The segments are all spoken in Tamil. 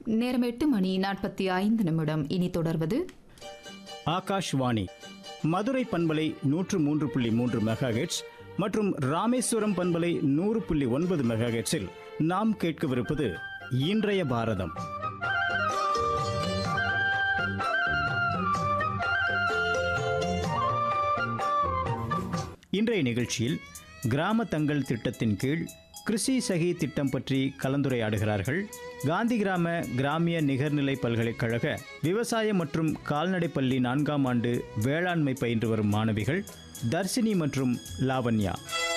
நேரம் எட்டு மணி நாற்பத்தி ஐந்து நிமிடம் இனி தொடர்வது ஆகாஷ்வாணி மதுரை பண்பலை நூற்று மூன்று புள்ளி மூன்று மெகாஹெட்ஸ் மற்றும் ராமேஸ்வரம் பண்பலை நூறு புள்ளி ஒன்பது மெகாஹெட்ஸில் நாம் கேட்கவிருப்பது இன்றைய பாரதம் இன்றைய நிகழ்ச்சியில் கிராம தங்கள் திட்டத்தின் கீழ் கிருஷி சகி திட்டம் பற்றி கலந்துரையாடுகிறார்கள் காந்தி கிராம கிராமிய நிகர்நிலை பல்கலைக்கழக விவசாய மற்றும் கால்நடை பள்ளி நான்காம் ஆண்டு வேளாண்மை பயின்று வரும் மாணவிகள் தர்சினி மற்றும் லாவண்யா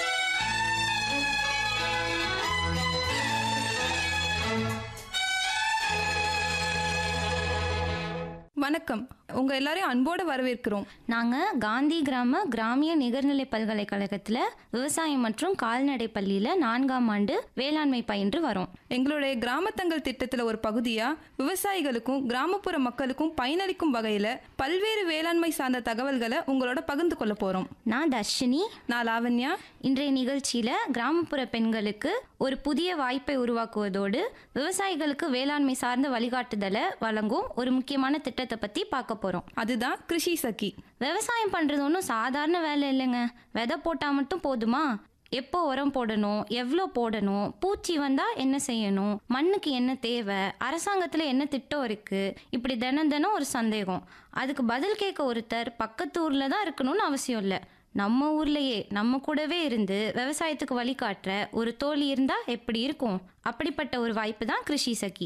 வணக்கம் உங்க எல்லாரையும் அன்போடு வரவேற்கிறோம் நாங்கள் காந்தி கிராம கிராமிய நிகர்நிலை பல்கலைக்கழகத்தில் விவசாயம் மற்றும் கால்நடை பள்ளியில் நான்காம் ஆண்டு வேளாண்மை பயின்று வரோம் எங்களுடைய கிராமத்தங்கள் திட்டத்துல ஒரு பகுதியா விவசாயிகளுக்கும் கிராமப்புற மக்களுக்கும் பயனளிக்கும் வகையில பல்வேறு வேளாண்மை சார்ந்த தகவல்களை உங்களோட பகிர்ந்து கொள்ள போறோம் நான் தர்ஷினி நான் லாவண்யா இன்றைய நிகழ்ச்சியில் கிராமப்புற பெண்களுக்கு ஒரு புதிய வாய்ப்பை உருவாக்குவதோடு விவசாயிகளுக்கு வேளாண்மை சார்ந்த வழிகாட்டுதலை வழங்கும் ஒரு முக்கியமான திட்டத்தை பற்றி பார்க்க போகிறோம் அதுதான் கிருஷி சகி விவசாயம் பண்ணுறது ஒன்றும் சாதாரண வேலை இல்லைங்க விதை போட்டால் மட்டும் போதுமா எப்போ உரம் போடணும் எவ்வளோ போடணும் பூச்சி வந்தால் என்ன செய்யணும் மண்ணுக்கு என்ன தேவை அரசாங்கத்தில் என்ன திட்டம் இருக்குது இப்படி தினம் தினம் ஒரு சந்தேகம் அதுக்கு பதில் கேட்க ஒருத்தர் பக்கத்து ஊரில் தான் இருக்கணும்னு அவசியம் இல்லை நம்ம ஊர்லயே நம்ம கூடவே இருந்து விவசாயத்துக்கு வழிகாட்டுற ஒரு தோழி இருந்தா எப்படி இருக்கும் அப்படிப்பட்ட ஒரு வாய்ப்பு தான் கிருஷி சகி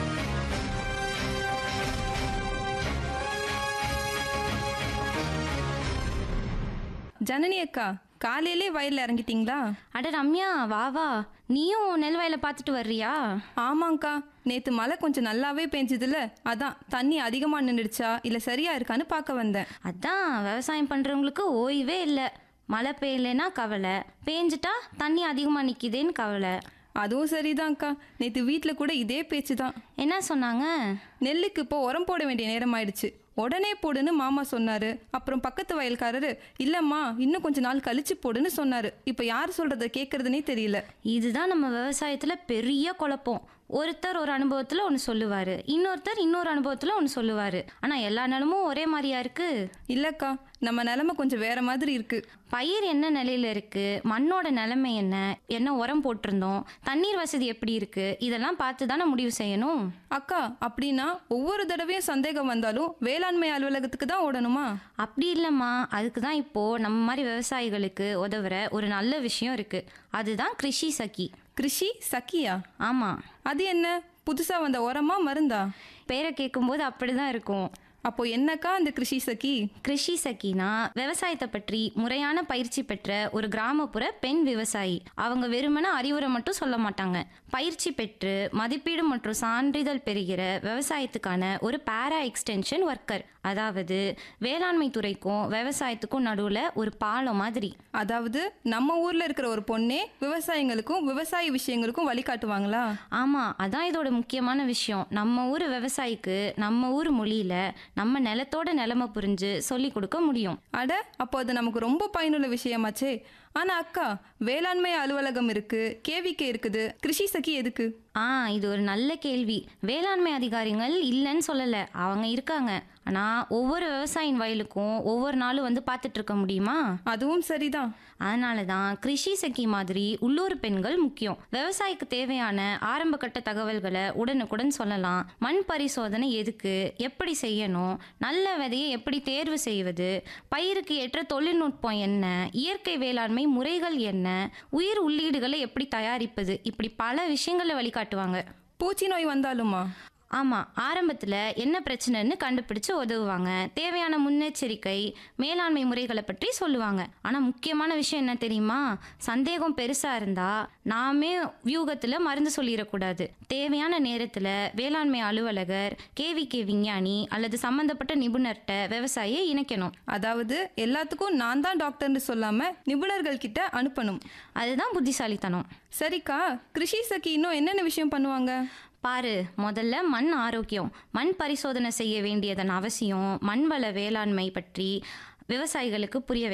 ஜனனி அக்கா காலையிலே வயல்ல இறங்கிட்டீங்களா அட ரம்யா வா வா நீயும் நெல் வயலை பார்த்துட்டு வர்றியா ஆமாங்க்கா நேத்து மழை கொஞ்சம் நல்லாவே பெஞ்சதுல அதான் தண்ணி அதிகமா நின்றுடுச்சா இல்ல சரியா இருக்கான்னு பார்க்க வந்தேன் அதான் விவசாயம் பண்ணுறவங்களுக்கு ஓய்வே இல்லை மழை பெய்யலைன்னா கவலை பேஞ்சிட்டா தண்ணி அதிகமாக நிற்கிதேன்னு கவலை அதுவும் சரிதான்க்கா நேத்து வீட்ல கூட இதே பேச்சு தான் என்ன சொன்னாங்க நெல்லுக்கு இப்போ உரம் போட வேண்டிய நேரம் ஆயிடுச்சு உடனே போடுன்னு மாமா சொன்னாரு அப்புறம் பக்கத்து வயல்காரரு இல்லம்மா இன்னும் கொஞ்ச நாள் கழிச்சு போடுன்னு சொன்னாரு இப்போ யார் சொல்றத கேட்கறதுனே தெரியல இதுதான் நம்ம விவசாயத்தில் பெரிய குழப்பம் ஒருத்தர் ஒரு அனுபவத்தில் ஒன்று சொல்லுவார் இன்னொருத்தர் இன்னொரு அனுபவத்தில் ஒன்று சொல்லுவார் ஆனால் எல்லா நிலமும் ஒரே மாதிரியா இருக்குது இல்லக்கா நம்ம நிலைமை கொஞ்சம் வேற மாதிரி இருக்கு பயிர் என்ன நிலையில இருக்கு மண்ணோட நிலைமை என்ன என்ன உரம் போட்டிருந்தோம் தண்ணீர் வசதி எப்படி இருக்கு இதெல்லாம் பார்த்து தானே முடிவு செய்யணும் அக்கா அப்படின்னா ஒவ்வொரு தடவையும் சந்தேகம் வந்தாலும் வேளாண்மை அலுவலகத்துக்கு தான் ஓடணுமா அப்படி இல்லைம்மா அதுக்கு தான் இப்போ நம்ம மாதிரி விவசாயிகளுக்கு உதவுற ஒரு நல்ல விஷயம் இருக்கு அதுதான் கிருஷி சகி கிருஷி சக்கியா ஆமாம் அது என்ன புதுசா வந்த உரமா மருந்தா பேரை கேட்கும்போது அப்படிதான் இருக்கும் அப்போ என்னக்கா அந்த கிருஷி சகி கிருஷி சகினா விவசாயத்தை பற்றி முறையான பயிற்சி பெற்ற ஒரு கிராமப்புற பெண் விவசாயி அவங்க வெறுமனே அறிவுரை மட்டும் சொல்ல மாட்டாங்க பயிற்சி பெற்று மதிப்பீடு மற்றும் சான்றிதழ் பெறுகிற விவசாயத்துக்கான ஒரு பேரா எக்ஸ்டென்ஷன் ஒர்க்கர் அதாவது வேளாண்மை துறைக்கும் விவசாயத்துக்கும் நடுவில் ஒரு பாலம் மாதிரி அதாவது நம்ம ஊர்ல இருக்கிற ஒரு பொண்ணே விவசாயிங்களுக்கும் விவசாய விஷயங்களுக்கும் வழிகாட்டுவாங்களா ஆமாம் அதான் இதோட முக்கியமான விஷயம் நம்ம ஊர் விவசாயிக்கு நம்ம ஊர் மொழியில் நம்ம நிலத்தோட நிலைமை புரிஞ்சு சொல்லி கொடுக்க முடியும் அட அப்போ அது நமக்கு ரொம்ப பயனுள்ள விஷயமாச்சே ஆனா அக்கா வேளாண்மை அலுவலகம் இருக்கு கேவிகே இருக்குது கிருஷி சகி எதுக்கு ஆ இது ஒரு நல்ல கேள்வி வேளாண்மை அதிகாரிகள் இல்லைன்னு சொல்லலை அவங்க இருக்காங்க ஆனால் ஒவ்வொரு விவசாயின் வயலுக்கும் ஒவ்வொரு நாளும் வந்து பார்த்துட்டு இருக்க முடியுமா அதுவும் சரிதான் அதனால தான் கிருஷி சகி மாதிரி உள்ளூர் பெண்கள் முக்கியம் விவசாயிக்கு தேவையான ஆரம்ப கட்ட தகவல்களை உடனுக்குடன் சொல்லலாம் மண் பரிசோதனை எதுக்கு எப்படி செய்யணும் நல்ல விதையை எப்படி தேர்வு செய்வது பயிருக்கு ஏற்ற தொழில்நுட்பம் என்ன இயற்கை வேளாண்மை முறைகள் என்ன உயிர் உள்ளீடுகளை எப்படி தயாரிப்பது இப்படி பல விஷயங்களை வழிகாட்டுவாங்க பூச்சி நோய் வந்தாலுமா ஆமாம் ஆரம்பத்தில் என்ன பிரச்சனைன்னு கண்டுபிடிச்சு உதவுவாங்க தேவையான முன்னெச்சரிக்கை மேலாண்மை முறைகளை பற்றி சொல்லுவாங்க ஆனால் முக்கியமான விஷயம் என்ன தெரியுமா சந்தேகம் பெருசாக இருந்தால் நாமே வியூகத்தில் மருந்து சொல்லிடக்கூடாது தேவையான நேரத்தில் வேளாண்மை அலுவலகர் கேவிகே விஞ்ஞானி அல்லது சம்பந்தப்பட்ட நிபுணர்கிட்ட விவசாயியை இணைக்கணும் அதாவது எல்லாத்துக்கும் நான் தான் டாக்டர்னு சொல்லாம நிபுணர்கள் கிட்ட அனுப்பணும் அதுதான் புத்திசாலித்தனம் சரிக்கா கிருஷி சகி இன்னும் என்னென்ன விஷயம் பண்ணுவாங்க பாரு முதல்ல மண் ஆரோக்கியம் மண் பரிசோதனை செய்ய வேண்டியதன் அவசியம் மண் வள வேளாண்மை பற்றி விவசாயிகளுக்கு புரிய